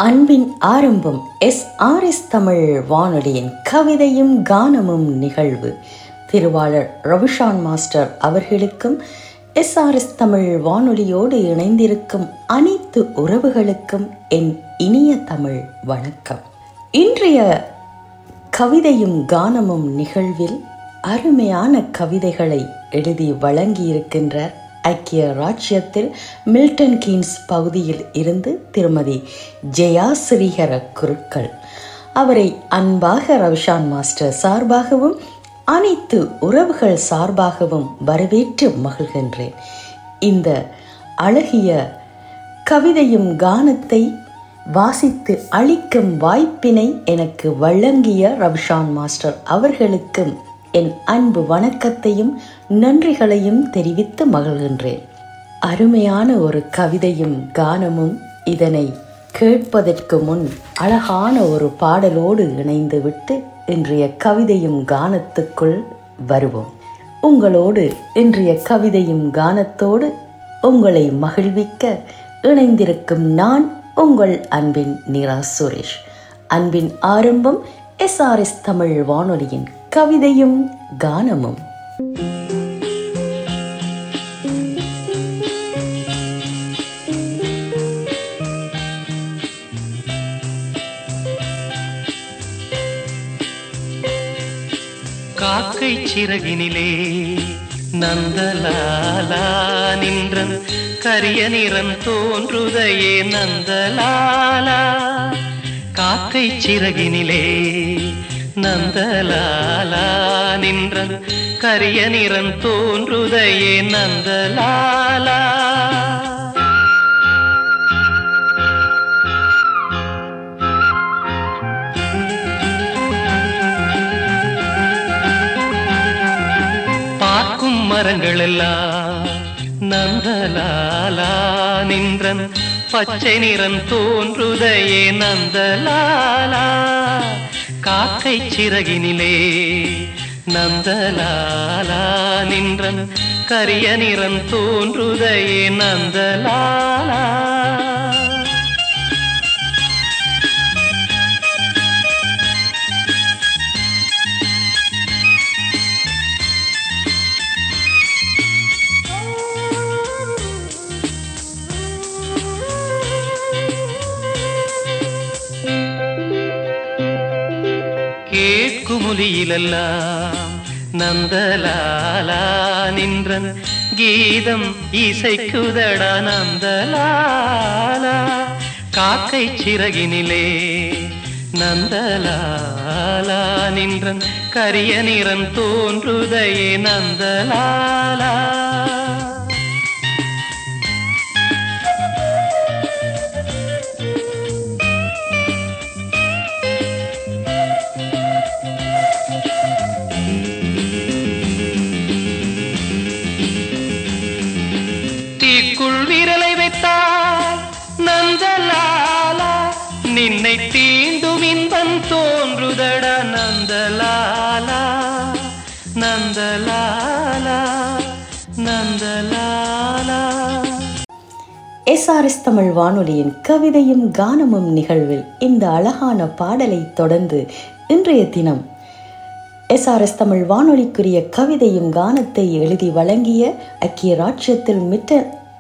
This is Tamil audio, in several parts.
அன்பின் ஆரம்பம் எஸ் ஆர் எஸ் தமிழ் வானொலியின் கவிதையும் கானமும் நிகழ்வு திருவாளர் ரவிஷான் மாஸ்டர் அவர்களுக்கும் எஸ் ஆர் எஸ் தமிழ் வானொலியோடு இணைந்திருக்கும் அனைத்து உறவுகளுக்கும் என் இனிய தமிழ் வணக்கம் இன்றைய கவிதையும் கானமும் நிகழ்வில் அருமையான கவிதைகளை எழுதி வழங்கியிருக்கின்றார் ஐக்கிய ராஜ்யத்தில் மில்டன் கீன்ஸ் பகுதியில் இருந்து திருமதி ஜெயா ஸ்ரீஹர குருக்கள் அவரை அன்பாக ரவிஷான் மாஸ்டர் சார்பாகவும் அனைத்து உறவுகள் சார்பாகவும் வரவேற்று மகிழ்கின்றேன் இந்த அழகிய கவிதையும் கானத்தை வாசித்து அளிக்கும் வாய்ப்பினை எனக்கு வழங்கிய ரவிஷான் மாஸ்டர் அவர்களுக்கும் என் அன்பு வணக்கத்தையும் நன்றிகளையும் தெரிவித்து மகிழ்கின்றேன் அருமையான ஒரு கவிதையும் கானமும் இதனை கேட்பதற்கு முன் அழகான ஒரு பாடலோடு இணைந்துவிட்டு இன்றைய கவிதையும் கானத்துக்குள் வருவோம் உங்களோடு இன்றைய கவிதையும் கானத்தோடு உங்களை மகிழ்விக்க இணைந்திருக்கும் நான் உங்கள் அன்பின் நிரா சுரேஷ் அன்பின் ஆரம்பம் எஸ்ஆர்எஸ் தமிழ் வானொலியின் கவிதையும் கானமும் காக்கை சிறகினிலே நந்தலாலா நின்றன் கரிய நிறம் தோன்றுதையே நந்தலாலா காக்கை சிறகினிலே நந்தலாலா நின்றன் கரிய நிறம் தோன்றுதையே நந்தலாலா பார்க்கும் மரங்கள் எல்லாம் நந்தலாலா நின்றன் பச்சை நிறம் தோன்றுதையே நந்தலாலா காக்கை சிறகினிலே நந்தலாலா நின்றன் கரிய நிறம் தோன்றுதையே நந்தலாலா கேட்குமுலியிலெல்லாம் நந்தலாலா நின்றன் கீதம் இசைக்குதடா நந்தலாலா காக்கை சிறகினிலே நந்தலாலா நின்றன் கரிய நிறம் தோன்றுதையே நந்தலாலா தீக்குள் விரலை வைத்தால் நந்தலாலா நின்னை தீண்டும் இன்பம் தோன்றுதடா நந்தலாலா நந்தலாலா நந்தலாலா எஸ்ஆர்எஸ் தமிழ் வானொலியின் கவிதையும் கானமும் நிகழ்வில் இந்த அழகான பாடலை தொடர்ந்து இன்றைய தினம் எஸ்ஆர்எஸ் தமிழ் வானொலிக்குரிய கவிதையும் கானத்தை எழுதி வழங்கிய ஐக்கிய ராஜ்யத்தில் மிட்ட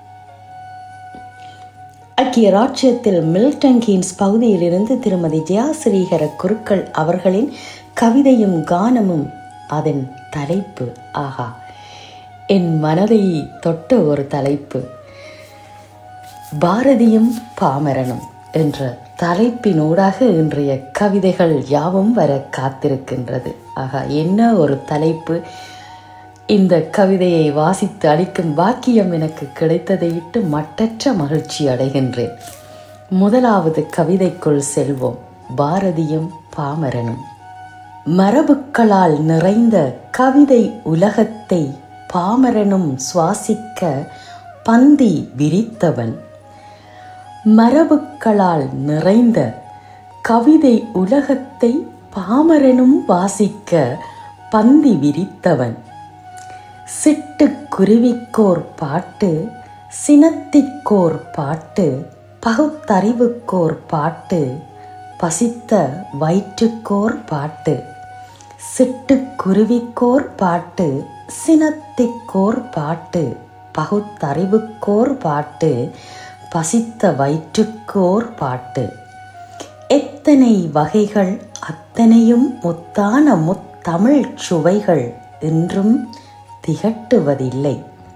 ஐக்கிய ராஜ்யத்தில் மில்டன் கீன்ஸ் பகுதியிலிருந்து திருமதி ஜெயாஸ்ரீகர குருக்கள் அவர்களின் கவிதையும் கானமும் அதன் தலைப்பு ஆஹா என் மனதை தொட்ட ஒரு தலைப்பு பாரதியும் பாமரனும் என்ற தலைப்பினூடாக இன்றைய கவிதைகள் யாவும் வர காத்திருக்கின்றது ஆகா என்ன ஒரு தலைப்பு இந்த கவிதையை வாசித்து அளிக்கும் பாக்கியம் எனக்கு கிடைத்ததை இட்டு மட்டற்ற மகிழ்ச்சி அடைகின்றேன் முதலாவது கவிதைக்குள் செல்வோம் பாரதியும் பாமரனும் மரபுக்களால் நிறைந்த கவிதை உலகத்தை பாமரனும் சுவாசிக்க பந்தி விரித்தவன் மரபுக்களால் நிறைந்த கவிதை உலகத்தை பாமரனும் வாசிக்க பந்தி விரித்தவன் சிட்டுக்குருவிக்கோர் பாட்டு சினத்திற்கோர் பாட்டு பகுத்தறிவுக்கோர் பாட்டு பசித்த வயிற்றுக்கோர் பாட்டு சிட்டுக்குருவிக்கோர் பாட்டு சினத்திக்கோர் பாட்டு பகுத்தறிவுக்கோர் பாட்டு பசித்த வயிற்றுக்கோர் பாட்டு எத்தனை வகைகள் அத்தனையும் முத்தான முத்தமிழ் சுவைகள் இன்றும் திகட்டுவதில்லை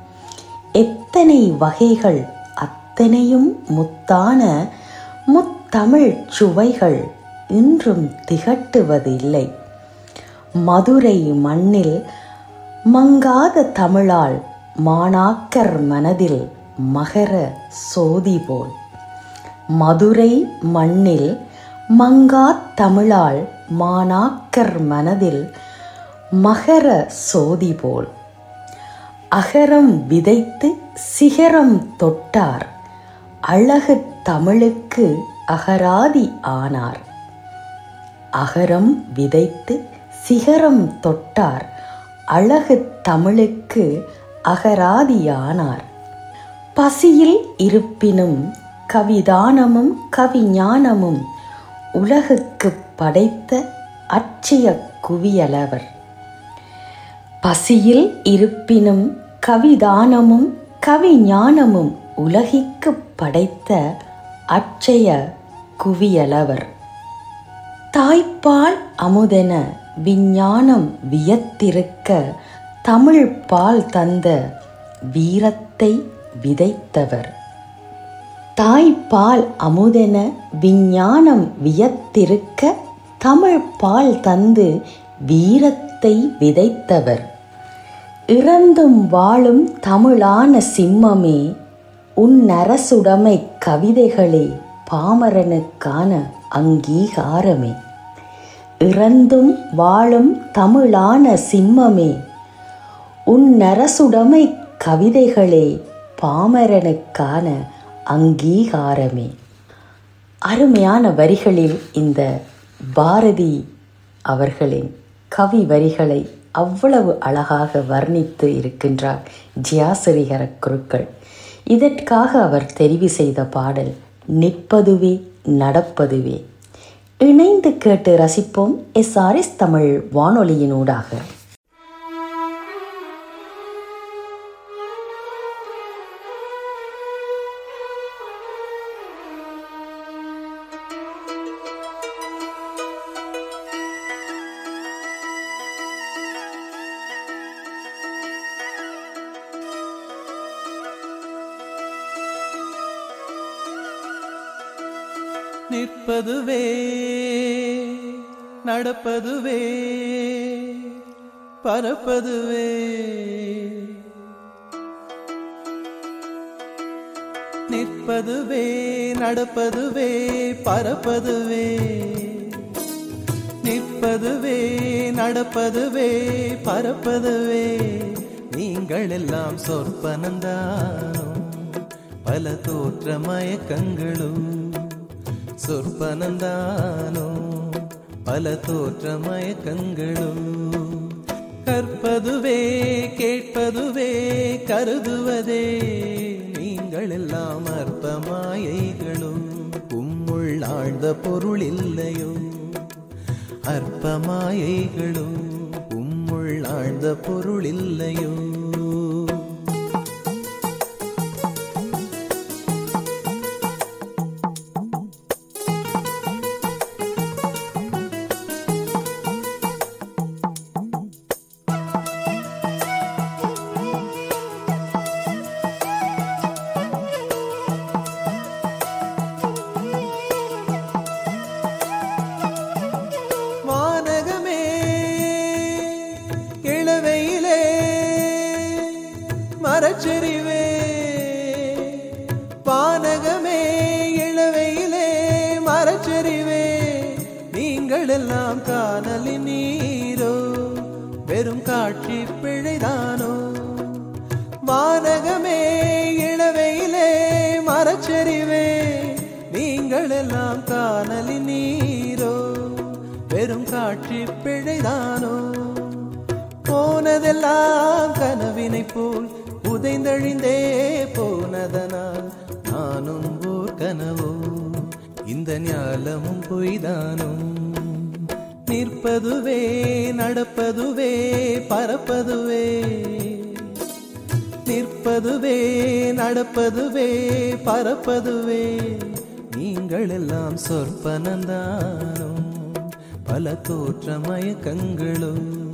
எத்தனை வகைகள் அத்தனையும் முத்தான முத்தமிழ் சுவைகள் இன்றும் திகட்டுவதில்லை மதுரை மண்ணில் மங்காத தமிழால் மாணாக்கர் மனதில் மகர சோதி போல் மதுரை மண்ணில் மங்கா தமிழால் மாணாக்கர் மனதில் மகர சோதி போல் அகரம் விதைத்து சிகரம் தொட்டார் அழகு தமிழுக்கு அகராதி ஆனார் அகரம் விதைத்து சிகரம் தொட்டார் அழகு தமிழுக்கு அகராதியானார் பசியில் இருப்பினும் கவிதானமும் கவிஞானமும் உலகுக்கு படைத்த அட்சய குவியலவர் பசியில் இருப்பினும் கவிதானமும் கவிஞானமும் உலகிற்கு படைத்த அட்சய குவியலவர் தாய்ப்பால் அமுதென விஞ்ஞானம் வியத்திருக்க தமிழ் பால் தந்த வீரத்தை விதைத்தவர் தாய்ப்பால் அமுதென விஞ்ஞானம் வியத்திருக்க தமிழ் பால் தந்து வீரத்தை விதைத்தவர் இறந்தும் வாழும் தமிழான சிம்மமே உன் அரசுடைமை கவிதைகளே பாமரனுக்கான அங்கீகாரமே இறந்தும் வாழும் தமிழான சிம்மமே உன் அரசுடைமை கவிதைகளே பாமரனுக்கான அங்கீகாரமே அருமையான வரிகளில் இந்த பாரதி அவர்களின் கவி வரிகளை அவ்வளவு அழகாக வர்ணித்து இருக்கின்றார் ஜியாசிரிகர குருக்கள் இதற்காக அவர் தெரிவு செய்த பாடல் நிற்பதுவே நடப்பதுவே இணைந்து கேட்டு ரசிப்போம் எஸ்ஆர்எஸ் தமிழ் வானொலியினூடாக நிற்பதுவே நடப்பதுவே பறப்பதுவே நிற்பதுவே நடப்பதுவே பறப்பதுவே நிற்பதுவே நடப்பதுவே பறப்பதுவே நீங்கள் எல்லாம் சொற்பனந்தானோ பல தோற்ற மயக்கங்களும் சொற்பனந்தானோ பல தோற்ற மயக்கங்களும் கற்பதுவே கேட்பதுவே கருதுவதே நீங்கள் எல்லாம் அற்ப மாயைகளும் உம்முள் ஆழ்ந்த பொருள் இல்லையோ அற்ப மாயைகளும் உம்முள் ஆழ்ந்த பொருள் இல்லையோ வானகமே இளவையிலே மரச்செறிவே வானகமே இளவையிலே மரச்செறிவே நீங்கள் எல்லாம் காணலின் நீரோ வெறும் காட்சி பிழைதானோ வானகமே இளவையிலே மரச்செறிவே நீங்கள் எல்லாம் காணலின் நீரோ வெறும் காட்சி பிழைதானோ போனதெல்லாம் கனவினை போல் உதைந்தழிந்தே போனதனால் நானும் ஓர் கனவோ இந்த ஞாலமும் பொய்தானோ நிற்பதுவே நடப்பதுவே பறப்பதுவே நிற்பதுவே நடப்பதுவே பறப்பதுவே நீங்கள் எல்லாம் சொற்பனந்தானோ பல தோற்ற மயக்கங்களோ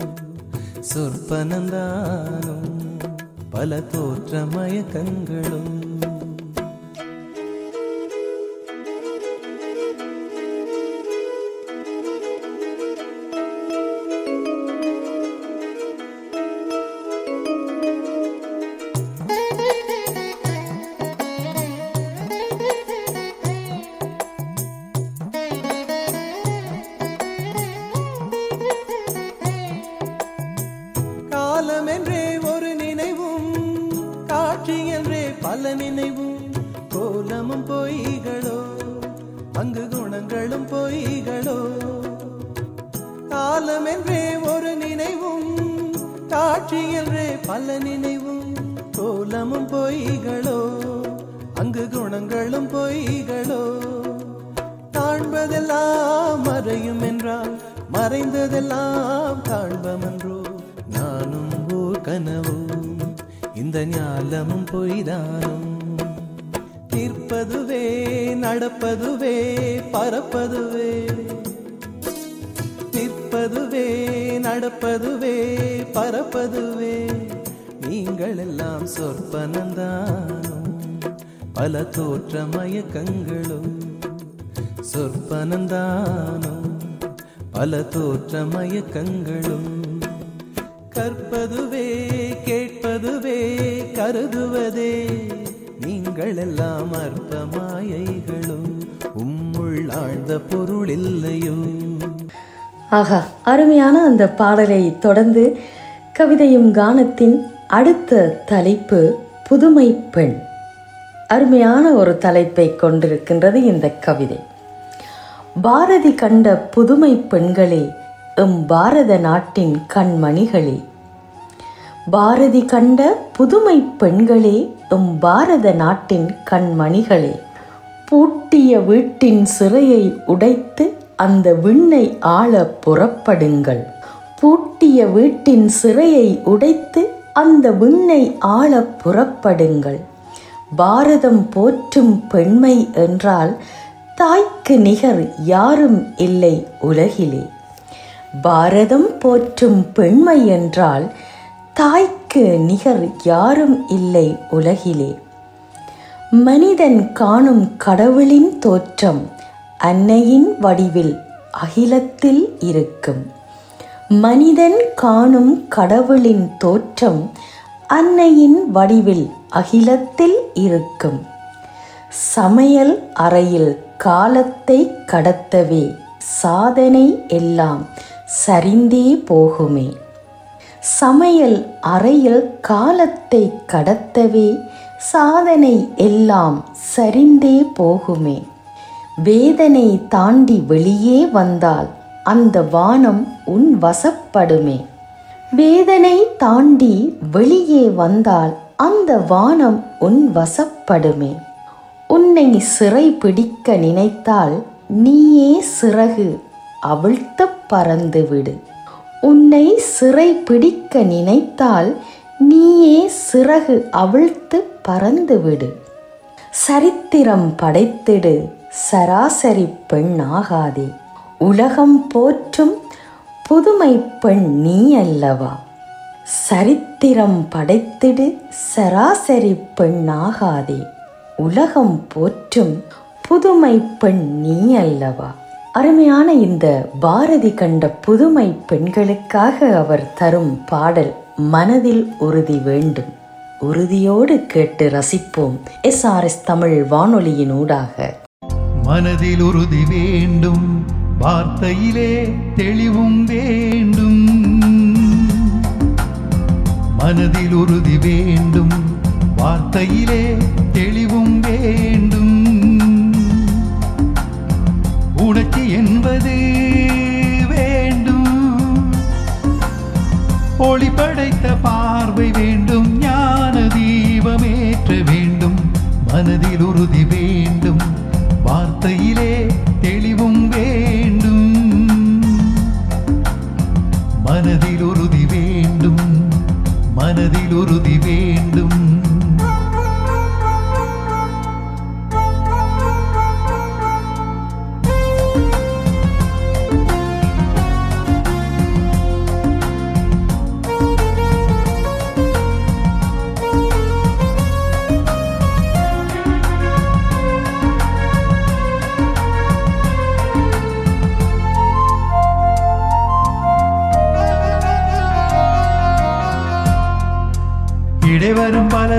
சொற்பனந்தானோ பல தோற்ற மயக்கங்களோ காலம் என்றே ஒரு நினைவும் காட்சி என்றே பல நினைவும் கோலமும் பொய்களோ அங்கு குணங்களும் பொய்களோ காலம் என்றே ஒரு நினைவும் காட்சி என்றே பல நினைவும் கோலமும் பொய்களோ அங்கு குணங்களும் பொய்களோ காண்பதெல்லாம் மறையும் என்றால் மறைந்ததெல்லாம் காண்பமன்றோ நானும் ஓர் கனவோ இந்த ஞாலமும் பொய்தானும் நிற்பதுவே நடப்பதுவே பறப்பதுவே நிற்பதுவே நடப்பதுவே பறப்பதுவே நீங்கள் எல்லாம் சொற்பனந்தானோ பல தோற்ற மயக்கங்களும் சொற்பனந்தானோ பல தோற்ற மயக்கங்களும் கற்பதுவே கேட்பதுவே கருதுவதே நீங்கள் எல்லாம் அற்ப மாயைகளும் உம்முள் ஆழ்ந்த பொருள் இல்லையோ ஆஹா அருமையான அந்த பாடலை தொடர்ந்து கவிதையும் கானத்தின் அடுத்த தலைப்பு புதுமை பெண் அருமையான ஒரு தலைப்பை கொண்டிருக்கின்றது இந்த கவிதை பாரதி கண்ட புதுமை பெண்களே எம் பாரத நாட்டின் கண்மணிகளே பாரதி கண்ட புதுமை பெண்களே எம் பாரத நாட்டின் கண்மணிகளே பூட்டிய வீட்டின் சிறையை உடைத்து அந்த விண்ணை ஆள புறப்படுங்கள் பூட்டிய வீட்டின் சிறையை உடைத்து அந்த விண்ணை ஆள புறப்படுங்கள் பாரதம் போற்றும் பெண்மை என்றால் தாய்க்கு நிகர் யாரும் இல்லை உலகிலே பாரதம் போற்றும் பெண்மை என்றால் தாய்க்கு நிகர் யாரும் இல்லை உலகிலே மனிதன் காணும் கடவுளின் தோற்றம் அன்னையின் வடிவில் அகிலத்தில் இருக்கும் மனிதன் காணும் கடவுளின் தோற்றம் அன்னையின் வடிவில் அகிலத்தில் இருக்கும் சமையல் அறையில் காலத்தை கடத்தவே சாதனை எல்லாம் சரிந்தே போகுமே சமையல் அறையில் காலத்தை கடத்தவே சாதனை எல்லாம் சரிந்தே போகுமே வேதனை தாண்டி வெளியே வந்தால் அந்த வானம் உன் வசப்படுமே வேதனை தாண்டி வெளியே வந்தால் அந்த வானம் உன் வசப்படுமே உன்னை சிறை பிடிக்க நினைத்தால் நீயே சிறகு அவிழ்த்து பறந்துவிடு உன்னை சிறை பிடிக்க நினைத்தால் நீயே சிறகு அவிழ்த்து பறந்துவிடு சரித்திரம் படைத்திடு சராசரி பெண் ஆகாதே உலகம் போற்றும் புதுமை பெண் நீ அல்லவா சரித்திரம் படைத்திடு சராசரி பெண் ஆகாதே உலகம் போற்றும் புதுமை பெண் நீ அல்லவா அருமையான இந்த பாரதி கண்ட புதுமை பெண்களுக்காக அவர் தரும் பாடல் மனதில் உறுதி வேண்டும் உறுதியோடு கேட்டு ரசிப்போம் எஸ்ஆர்எஸ் தமிழ் வானொலியின் ஊடாக மனதில் உறுதி வேண்டும் வார்த்தையிலே தெளிவும் வேண்டும் மனதில் உறுதி வேண்டும் வார்த்தையிலே தெளிவும் வேண்டும் உணர்ச்சி என்பது வேண்டும் ஒளி படைத்த பார்வை வேண்டும் ஞான தீபமேற்ற வேண்டும் மனதில் உறுதி வேண்டும்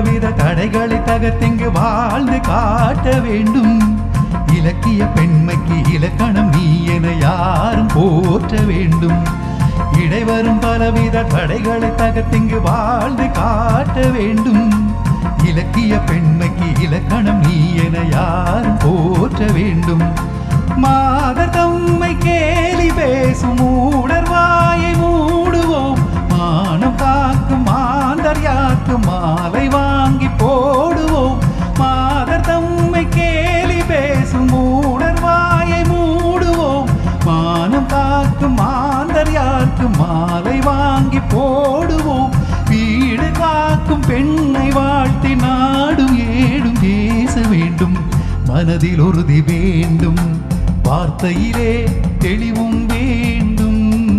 பலவித தடைகளை தகர்த்திங்கு வாழ்ந்து காட்ட வேண்டும் இலக்கிய பெண்மைக்கு இலக்கணம் நீ என யாரும் போற்ற வேண்டும் இடைவரும் பலவித தடைகளை தகர்த்திங்கு வாழ்ந்து காட்ட வேண்டும் இலக்கிய பெண்மைக்கு இலக்கணம் நீ என யாரும் போற்ற வேண்டும் மாதர் தம்மை கேலி பேசும் மூடர் வாயை மூடுவோம் மானம் காக்கும் மாந்தர் யாக்கு மாலை வாங்கி போடுவோம் மாதர் தம்மை கேலி பேசும் மூடர் வாயை மூடுவோம் மானம் காக்கும் மாந்தர் யாருக்கு மாலை வாங்கி போடுவோம் வீடு காக்கும் பெண்ணை வாழ்த்தி நாடும் ஏடும் பேச வேண்டும் மனதில் உறுதி வேண்டும் வார்த்தையிலே தெளிவும் வேண்டும்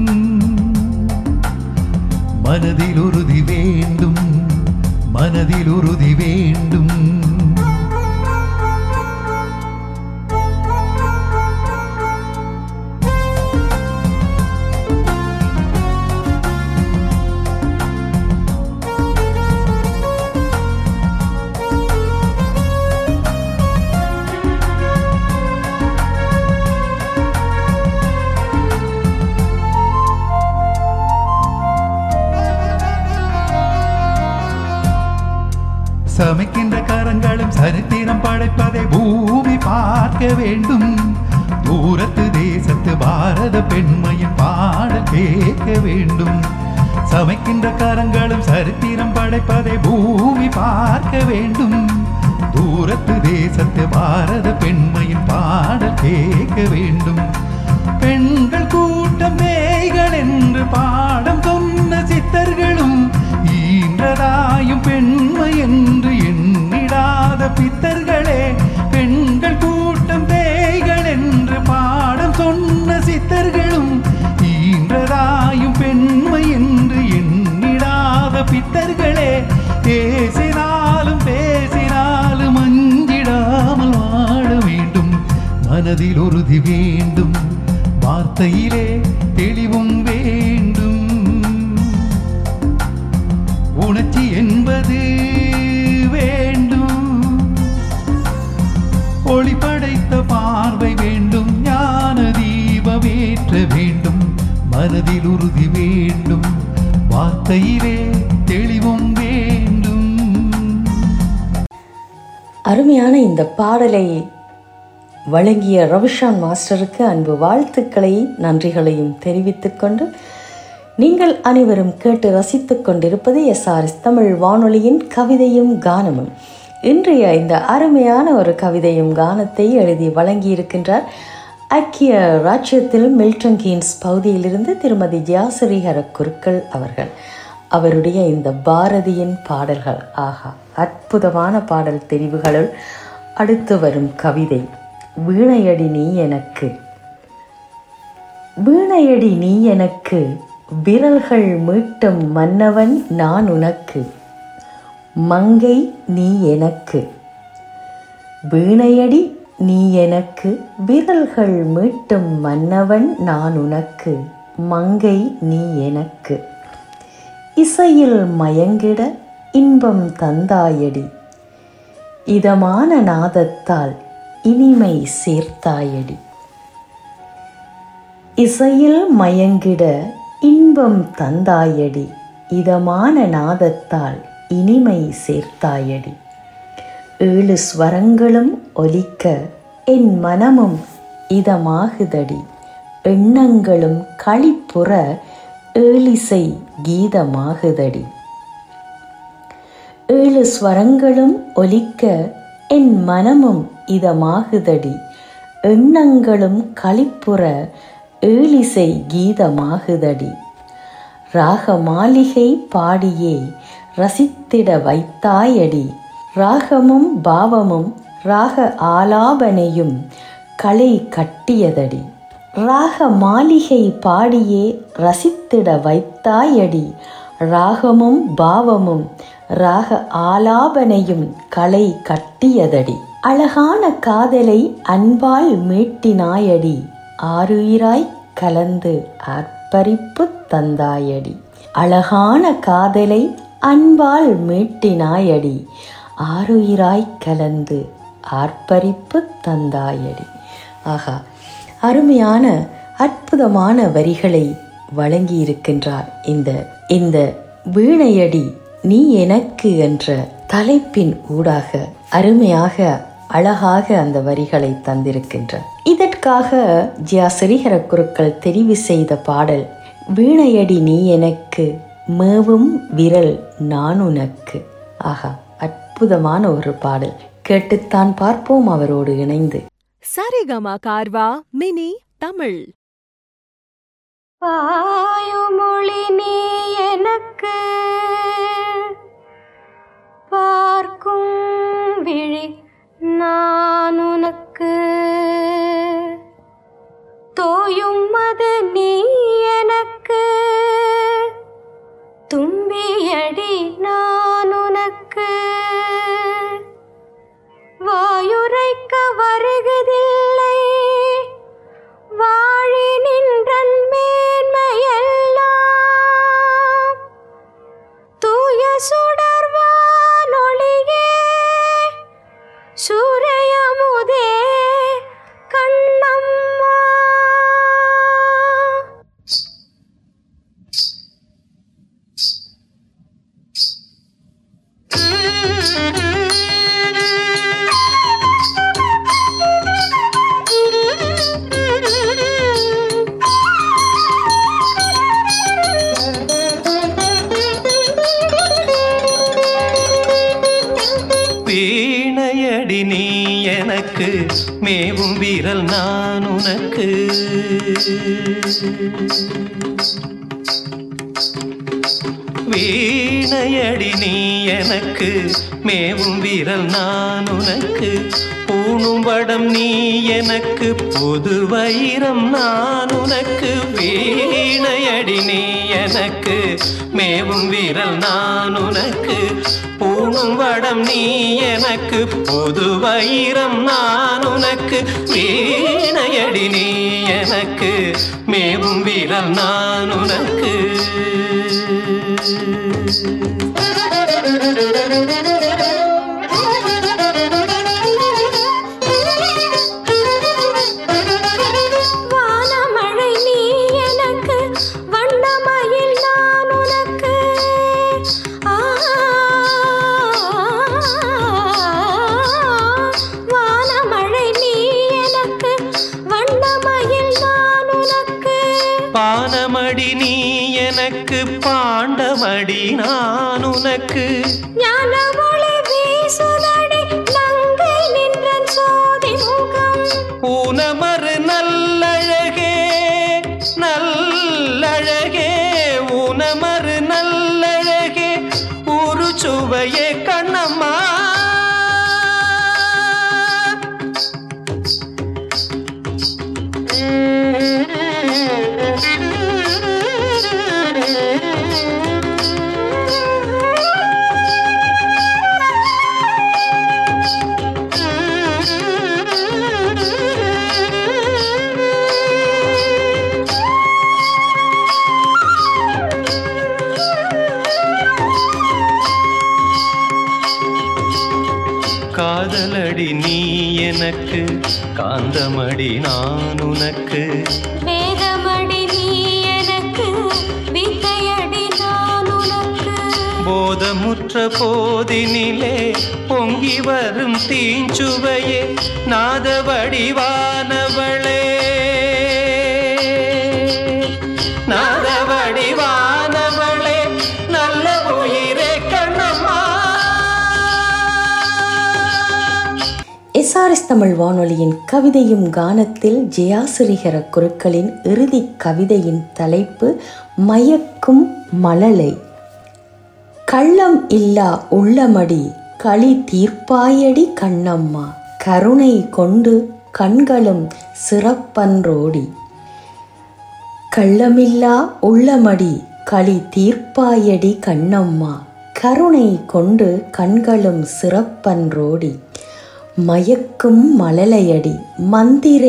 மனதில் உறுதி வேண்டும் மனதில் உறுதி வேண்டும் சமைக்கின்ற கரங்களும் சரித்திரம் படைப்பதை பூமி பார்க்க வேண்டும் தூரத்து தேசத்து பாரத பெண்மையின் பாடல் கேட்க வேண்டும் சமைக்கின்ற கரங்களும் சரித்திரம் படைப்பதை பூமி பார்க்க வேண்டும் தூரத்து தேசத்து பாரத பெண்மையின் பாடல் கேட்க வேண்டும் பெண்கள் கூட்டம் மேய்கள் என்று பாடம் சொன்ன சித்தர்களும் ஈன்றதாயும் பெண்மை என்று எண்ணிடாத பித்தர்களே பெண்கள் கூட்டம் தேய்கள் என்று பாடம் சொன்ன சித்தர்களும் ஈன்றதாயும் பெண்மை என்று எண்ணிடாத பித்தர்களே பேசினாலும் பேசினாலும் அஞ்சிடாமல் வாழ வேண்டும் மனதில் உறுதி வேண்டும் வார்த்தையிலே தெளிவும் வேண்டும் உணர்ச்சி என்பது வேண்டும் ஒளி படைத்த பார்வை வேண்டும் ஞான தீபமேற்ற வேண்டும் மனதில் உறுதி வேண்டும் வார்த்தையிலே தெளிவும் வேண்டும் அருமையான இந்த பாடலை வழங்கிய ரவிஷான் மாஸ்டருக்கு அன்பு வாழ்த்துக்களை நன்றிகளையும் தெரிவித்துக் கொண்டு நீங்கள் அனைவரும் கேட்டு ரசித்துக் கொண்டிருப்பது எஸ்ஆர்எஸ் தமிழ் வானொலியின் கவிதையும் கானமும் இன்றைய இந்த அருமையான ஒரு கவிதையும் கானத்தை எழுதி வழங்கியிருக்கின்றார் ஐக்கிய ராஜ்யத்தில் மில்டன் கீன்ஸ் பகுதியிலிருந்து திருமதி ஜியாசிரிஹர குருக்கள் அவர்கள் அவருடைய இந்த பாரதியின் பாடல்கள் ஆஹா அற்புதமான பாடல் தெரிவுகளுள் அடுத்து வரும் கவிதை வீணையடி நீ எனக்கு வீணையடி நீ எனக்கு விரல்கள் மீட்டும் மன்னவன் நான் உனக்கு மங்கை நீ எனக்கு வீணையடி நீ எனக்கு விரல்கள் மீட்டும் மன்னவன் நான் உனக்கு மங்கை நீ எனக்கு இசையில் மயங்கிட இன்பம் தந்தாயடி இதமான நாதத்தால் இனிமை சேர்த்தாயடி இசையில் மயங்கிட இன்பம் தந்தாயடி இதமான நாதத்தால் இனிமை சேர்த்தாயடி ஏழு ஸ்வரங்களும் ஒலிக்க என் மனமும் இதமாகுதடி எண்ணங்களும் களிப்புற ஏழிசை கீதமாகுதடி ஏழு ஸ்வரங்களும் ஒலிக்க என் மனமும் இதமாகுதடி எண்ணங்களும் களிப்புற ஏழிசை கீதமாகுதடி ராக மாளிகை பாடியே ரசித்திட வைத்தாயடி ராகமும் பாவமும் ராக ஆலாபனையும் களை கட்டியதடி ராக மாளிகை பாடியே ரசித்திட வைத்தாயடி ராகமும் பாவமும் ராக ஆலாபனையும் களை கட்டியதடி அழகான காதலை அன்பால் மீட்டினாயடி ஆருயிராய் கலந்து அர்ப்பரிப்பு தந்தாயடி அழகான காதலை அன்பால் மீட்டினாயடி ஆருயிராய் கலந்து ஆர்ப்பரிப்பு தந்தாயடி ஆகா அருமையான அற்புதமான வரிகளை வழங்கியிருக்கின்றார் இந்த இந்த வீணையடி நீ எனக்கு என்ற தலைப்பின் ஊடாக அருமையாக அழகாக அந்த வரிகளை தந்திருக்கின்றார் இதற்காக ஜியா சிறிகர குருக்கள் தெரிவு செய்த பாடல் வீணையடி நீ எனக்கு மேவும் விரல் நான் உனக்கு ஆகா அற்புதமான ஒரு பாடல் கேட்டுத்தான் பார்ப்போம் அவரோடு இணைந்து சரிகமா கார்வா மினி தமிழ் பாயுமொழி நீ எனக்கு பார்க்கும் விழி நான் உனக்கு தோயும் அது நீ எனக்கு தும்பியடி நான் உனக்கு வாயுரைக்க வருகுதில்லை வாழி நின்றன் மேன்மையெல்லாம் தூய சுடர்வானொளியே சூரையமுதே கண்ணம்மா வீணையடி நீ எனக்கு மேவும் வீரல் நான் உனக்கு வீணையடி நீ எனக்கு மேவும் வீரல் நான் உனக்கு பூணும் வடம் நீ எனக்கு புது வைரம் நான் உனக்கு வீணையடி நீ எனக்கு மேவும் வீரல் நான் உனக்கு பூணும் வடம் நீ எனக்கு புது வைரம் நான் உனக்கு வீணையடி நீ எனக்கு மேவும் வீரல் நான் உனக்கு வானமழை நீ எனக்கு வண்ணமயில் நான் உனக்கு ஆ, வானமழை நீ எனக்கு வண்ணமயில் நான் உனக்கு பானமடி நீ எனக்கு பாண்டமடி நான் உனக்கு ஞான ஒளி வீசுதடி நங்கை நின்றன் சோதி முகம் ஊனமறு நல்லழகே நல்லழகே ஊனமறு நல்லழகே ஒரு சுவையே கண்ணம்மா காதலடி நீ எனக்கு காந்தமடி நான் உனக்கு வேதமடி நீ எனக்கு வித்தையடி நான் உனக்கு போதமுற்ற போதினிலே பொங்கி வரும் தீஞ்சுவையே நாத வடிவானவளே நாத வடிவானவளே நல்ல உயிரே கண்ணம்மா எஸ்ஆர்எஸ் தமிழ் வானொலியின் கவிதையும் கானத்தில் ஜெயாசிரிகர குருக்களின் இறுதி கவிதையின் தலைப்பு மயக்கும் மழலை கள்ளம் இல்லா உள்ளமடி களி தீர்ப்பாயடி கண்ணம்மா கருணை கொண்டு கண்களும் சிறப்பன்றோடி கள்ளமில்லா உள்ளமடி களி தீர்ப்பாயடி கண்ணம்மா கருணை கொண்டு கண்களும் சிறப்பன்றோடி மயக்கும் மழலையடி மந்திர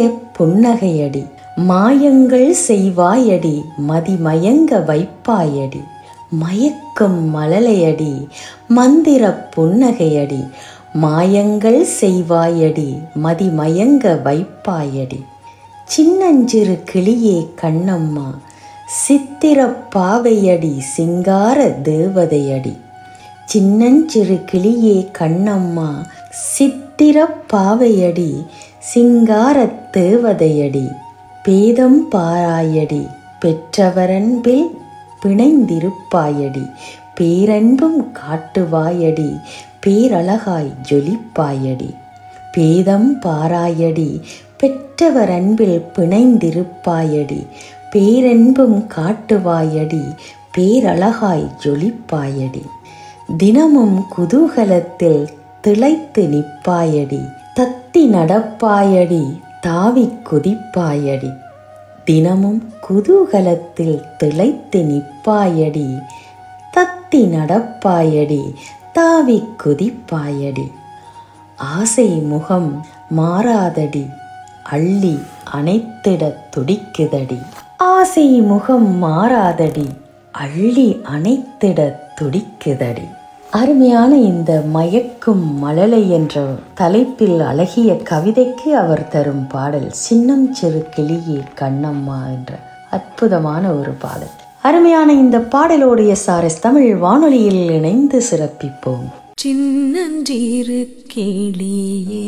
புன்னகையடி மாயங்கள் செய்வாயடி மதிமயங்க வைப்பாயடி மயக்கும் மழலையடி மந்திர புன்னகையடி மாயங்கள் செய்வாயடி மதிமயங்க வைப்பாயடி சின்னஞ்சிறு கிளியே கண்ணம்மா சித்திர பாவையடி சிங்கார தேவதையடி சின்னஞ்சிறு கிளியே கண்ணம்மா சித்திர பாவையடி சிங்கார தேவதையடி பேதம் பாராயடி பெற்றவரன்பில் பிணைந்திருப்பாயடி பேரன்பும் காட்டுவாயடி பேரழகாய் ஜொலிப்பாயடி பேதம் பாராயடி பெற்றவர் அன்பில் பிணைந்திருப்பாயடி பேரன்பும் காட்டுவாயடி பேரழகாய் ஜொலிப்பாயடி தினமும் குதூகலத்தில் திளைத்து நிற்பாயடி தத்தி நடப்பாயடி தாவி குதிப்பாயடி தினமும் குதூகலத்தில் திளைத்து நிற்பாயடி தத்தி நடப்பாயடி தாவி குதிப்பாயடி ஆசை முகம் மாறாதடி அள்ளி அணைத்திட துடிக்குதடி ஆசை முகம் மாறாதடி அள்ளி அணைத்திட துடிக்குதடி அருமையான இந்த மயக்கும் மழலை என்ற தலைப்பில் அழகிய கவிதைக்கு அவர் தரும் பாடல் சின்னம் சிறு கிளியே கண்ணம்மா என்ற அற்புதமான ஒரு பாடல் அருமையான இந்த பாடலோடு எஸ்ஆர்எஸ் தமிழ் வானொலியில் இணைந்து சிறப்பிப்போம் சின்னஞ்சிறு கிளியே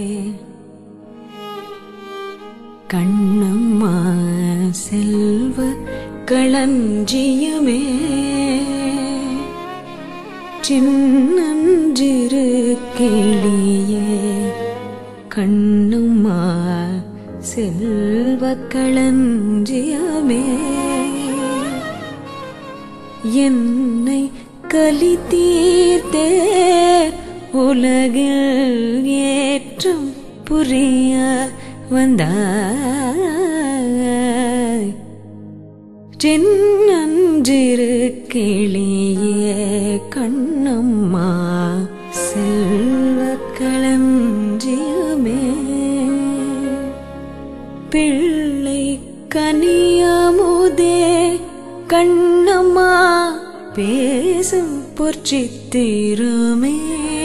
கண்ணம்மா செல்வ களஞ்சியமே சின்னஞ்சிறு கிளியே கண்ணம்மா செல்வ களஞ்சியமே என்னை கலி தீர்த்தே உலகில் ஏற்றம் புரிய வந்தாய் சின்னஞ்சிறு கிளியே கண்ணம்மா செல்வ களஞ்சியமே பிள்ளை கனியமுதே கண்ணம்மா பேசும் பொற்சித்திருமே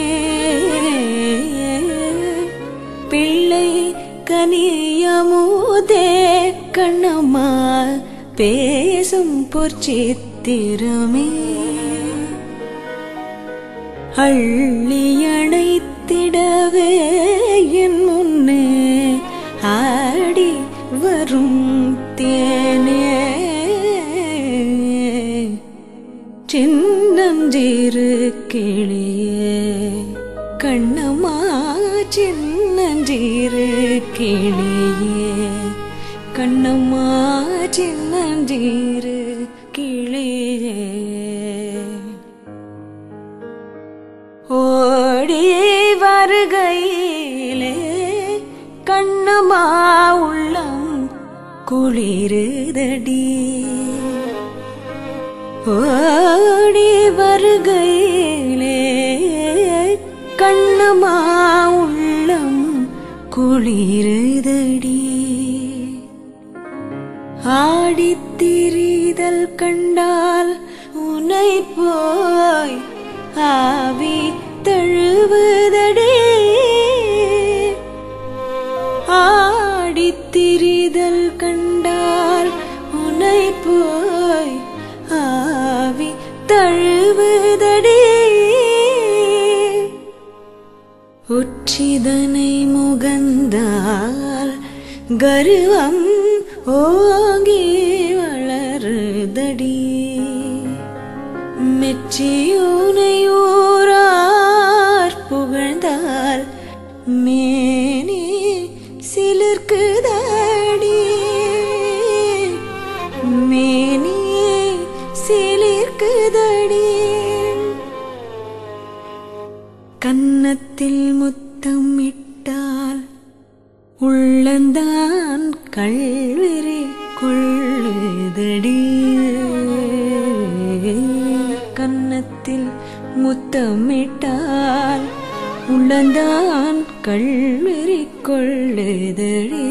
பிள்ளை கனியமுதே கண்ணம்மா பேசும் பொற்சித்திருமே அள்ளி அணைத்திடவே என் முன்னே ஆடி வரும் தேனே சின்னஞ்சிறு கிளியே கண்ணம்மா சின்னஞ்சிறு கிளியே கண்ணம்மா சின்னஞ்சிறு கிளியே ஓடி வருகையிலே கண்ணம்மா உள்ளம் குளிருதடி ஓடி வருகையிலே கண்ணம்மா உள்ளம் குளிருதடி ஆடித்திரிதல் கண்டால் உனை போய் ஆவி தழுவுதடி ஆடித்திரிதல் கண்டால் உனை போய் ஆவி தழுவுதடி உச்சிதனை முகந்தால் கருவம் ஓங்கி வளருதடி மெச்சியூனையூரார் புகழ்ந்தால் மேனி சிலிர்க்குதடி மேனி சிலிர்க்குதடி கன்னத்தில் முத்தம் இட்டால் உள்ளந்தான் கல்வெறி கொள்ளுதடி கன்னத்தில் முத்தமிட்டால் உள்ளந்தான் கல்வெறி கொள்ளுதடி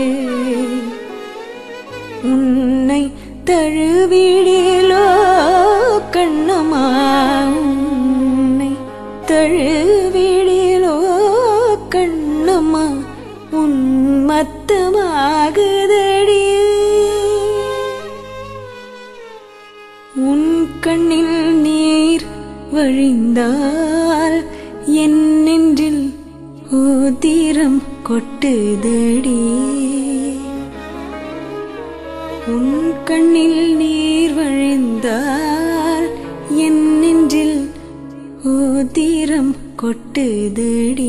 உன்னை தழுவிடிலோ கண்ணில் நீர் வழிந்தால் என் நெஞ்சில் ஓதிரம் கொட்டுதடி உன் கண்ணில் நீர் வழிந்தால் என் நெஞ்சில் ஓதிரம் கொட்டுதடி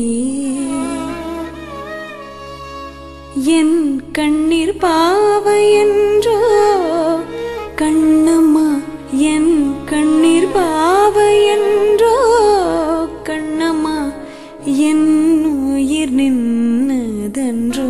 என் கண்ணீர் பாவை என்றோ கண்ணம்மா என் கண்ணீர் பாவை என்றோ கண்ணம்மா என் உயிர் நின்னதன்றோ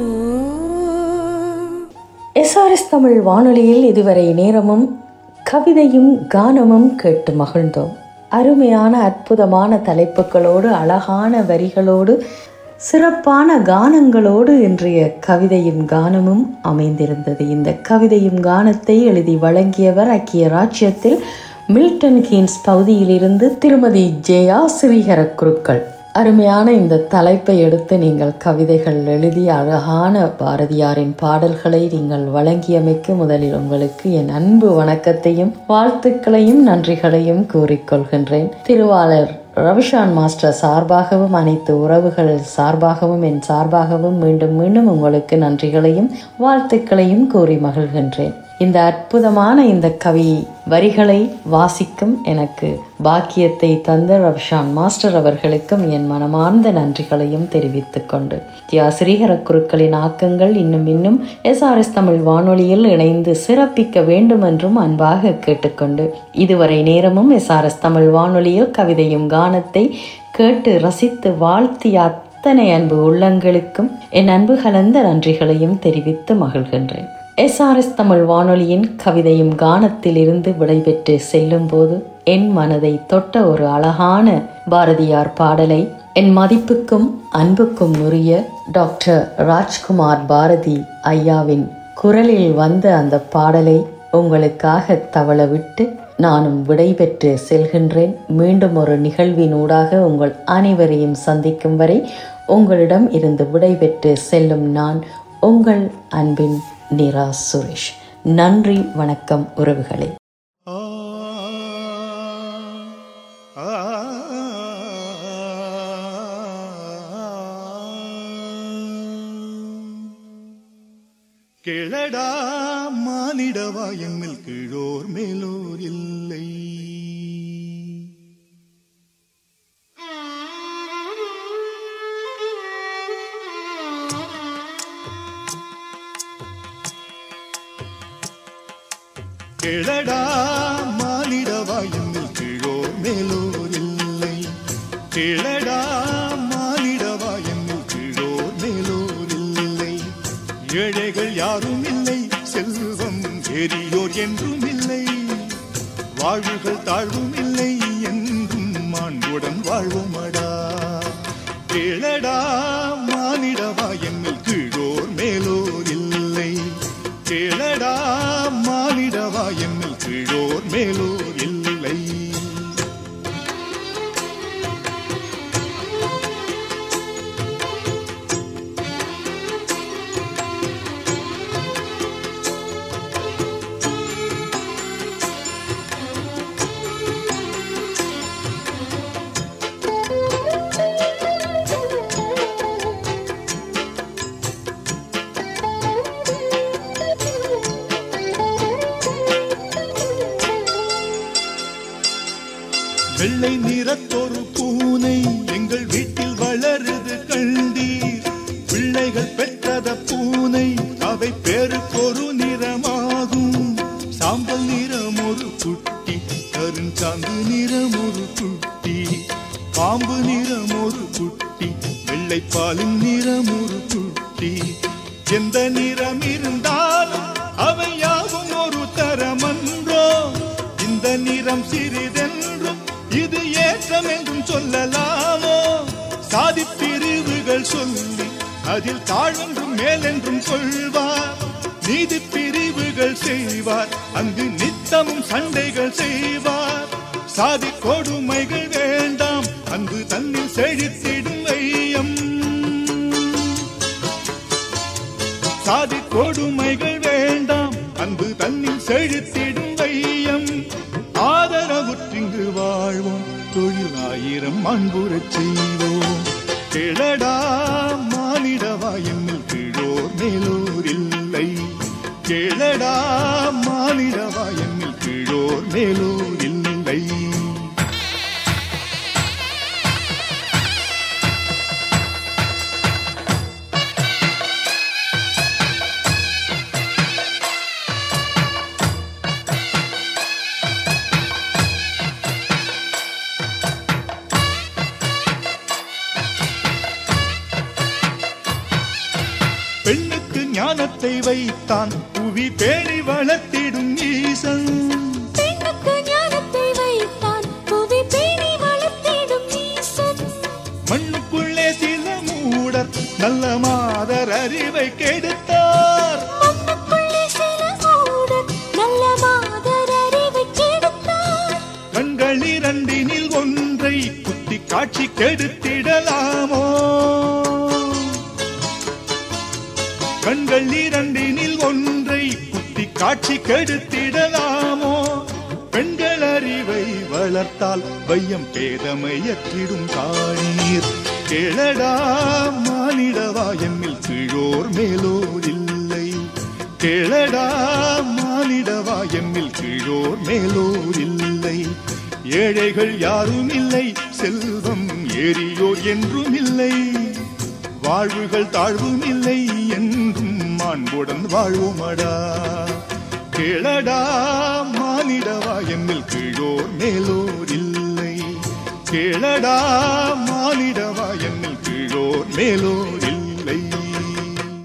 எஸ்ஆர்எஸ் தமிழ் வானொலியில் இதுவரை நேரமும் கவிதையும் கானமும் கேட்டு மகிழ்ந்தோம் அருமையான அற்புதமான தலைப்புகளோடு அழகான வரிகளோடு சிறப்பான கானங்களோடு இன்றைய கவிதையும் கானமும் அமைந்திருந்தது இந்த கவிதையும் கானத்தை எழுதி வழங்கியவர் ஐக்கிய ராஜ்யத்தில் மில்டன் கீன்ஸ் பகுதியிலிருந்து திருமதி ஜெயா ஸ்ரீஹர குருக்கள் அருமையான இந்த தலைப்பை எடுத்து நீங்கள் கவிதைகள் எழுதி அழகான பாரதியாரின் பாடல்களை நீங்கள் வழங்கியமைக்கு முதலில் உங்களுக்கு என் அன்பு வணக்கத்தையும் வாழ்த்துக்களையும் நன்றிகளையும் கூறிக்கொள்கின்றேன் திருவாளர் ரவிஷான் மாஸ்டர் சார்பாகவும் அனைத்து உறவுகள் சார்பாகவும் என் சார்பாகவும் மீண்டும் மீண்டும் உங்களுக்கு நன்றிகளையும் வாழ்த்துக்களையும் கூறி மகிழ்கின்றேன் இந்த அற்புதமான இந்த கவி வரிகளை வாசிக்கும் எனக்கு பாக்கியத்தை தந்த ரவிஷான் மாஸ்டர் அவர்களுக்கும் என் மனமார்ந்த நன்றிகளையும் தெரிவித்துக் கொண்டு தியா ஸ்ரீஹர குருக்களின் ஆக்கங்கள் இன்னும் இன்னும் எஸ்ஆர்எஸ் தமிழ் வானொலியில் இணைந்து சிறப்பிக்க வேண்டும் என்றும் அன்பாக கேட்டுக்கொண்டு இதுவரை நேரமும் எஸ்ஆர்எஸ் தமிழ் வானொலியில் கவிதையும் கானத்தை கேட்டு ரசித்து வாழ்த்திய அத்தனை அன்பு உள்ளங்களுக்கும் என் அன்பு கலந்த நன்றிகளையும் தெரிவித்து மகிழ்கின்றேன் எஸ்ஆர்எஸ் தமிழ் வானொலியின் கவிதையும் கானத்தில் இருந்து விடைபெற்று செல்லும் போது என் மனதை தொட்ட ஒரு அழகான பாரதியார் பாடலை என் மதிப்புக்கும் அன்புக்கும் உரிய டாக்டர் ராஜ்குமார் பாரதி ஐயாவின் குரலில் வந்த அந்த பாடலை உங்களுக்காக தவள விட்டு நானும் விடைபெற்று செல்கின்றேன் மீண்டும் ஒரு நிகழ்வினூடாக உங்கள் அனைவரையும் சந்திக்கும் வரை உங்களிடம் இருந்து விடைபெற்று செல்லும் நான் உங்கள் அன்பின் நிரா சுரேஷ் நன்றி வணக்கம் உறவுகளே கிழடா மானிடவா எம்மில் கீழோர் மேலோர் இல்லை கிழடா மானிடவா எம்மில் கீழோர் மேலோர் இல்லை கிழடா மானிடவா எம்மில் கீழோர் மேலோர் இல்லை ஏழைகள் யாரும் இல்லை செல்வம் பெரியோர் என்றும் இல்லை வாழ்வுகள் தாழ்வும் இல்லை என்றும் மாண்புடன் வாழ்வோமடா கேளடா மானிடவா எம்மில் கீழோர் மேலோர் இல்லை கேளடா மானிடவா எம்மில் கீழோர் மேலோர் இல்லை வெள்ளை நிறத்தொரு பூனை எங்கள் வீட்டில் வளருது கண்டீர் பிள்ளைகள் பெற்றத பூனை அவை பேருக்கொரு நிறமாகும் சாம்பல் நிறம் ஒரு குட்டி கருஞ்சாந்து நிறம் ஒரு குட்டி பாம்பு நிறம் ஒரு குட்டி வெள்ளைப்பாலின் நிறம் ஒரு குட்டி எந்த நிறம் இருந்தாலும் அவை யாவும் ஒரு தரமன்றோ இந்த நிறம் சிறிதென்றும் இது ஏற்றம் என்றும் சொல்லலாமோ சாதி பிரிவுகள் சொல்லி அதில் தாழ்வென்றும் மேலென்றும் கொள்வார் நீதி பிரிவுகள் செய்வார் அங்கு நித்தமும் சண்டைகள் செய்வார் சாதி கொடுமைகள் வேண்டாம் அங்கு தன்னில் செழித்திடும் வையம் சாதி கொடுமைகள் வேண்டாம் அன்பு தன்னில் செழித்திடும் வையம் ஆதரவு மாண்புறச் செய்வோம் கேளடா மானிடவா என்னில் கீழோர் மேலோர் இல்லை கேளடா மானிடவா என்னில் கீழோர் மேலோர் இல்லை பெண்ணுக்கு ஞானத்தை வைத்தான் புவி பேணி வளர்த்திடும் ஈசன் பெண்ணுக்கு ஞானத்தை வைத்தான் புவி பேணி வளர்த்திடும் ஈசன் மண்ணுக்குள்ளே சில மூடர் நல்ல மாதர் அறிவை கெடுத்தார் மண்ணுக்குள்ளே சில மூடர் நல்ல மாதர் அறிவை கெடுத்தார் கண்கள் இரண்டினில் ஒன்றை குத்தி காட்சி கெடுத்திடலாமோ கண்கள் இரண்டினில் ஒன்றை குத்தி காட்சி கெடுத்திடலாமோ பெண்கள் அறிவை வளர்த்தால் வையம் பேதமையற்றிடும் காணீர் கேளடா மானிடவா எம்மில் கீழோர் மேலோர் இல்லை கேளடா மானிடவா எம்மில் கீழோர் மேலோர் இல்லை ஏழைகள் யாரும் இல்லை செல்வம் ஏறியோர் என்றும் இல்லை வாழ்வுகள் தாழ்வும் இல்லை என்றும் மாண்புடன் வாழ்வோமடா கேளடா மானிடவா எம்மில் கீழோர் மேலோர் இல்லை கேளடா மானிடவா எம்மில் கீழோர் மேலோர்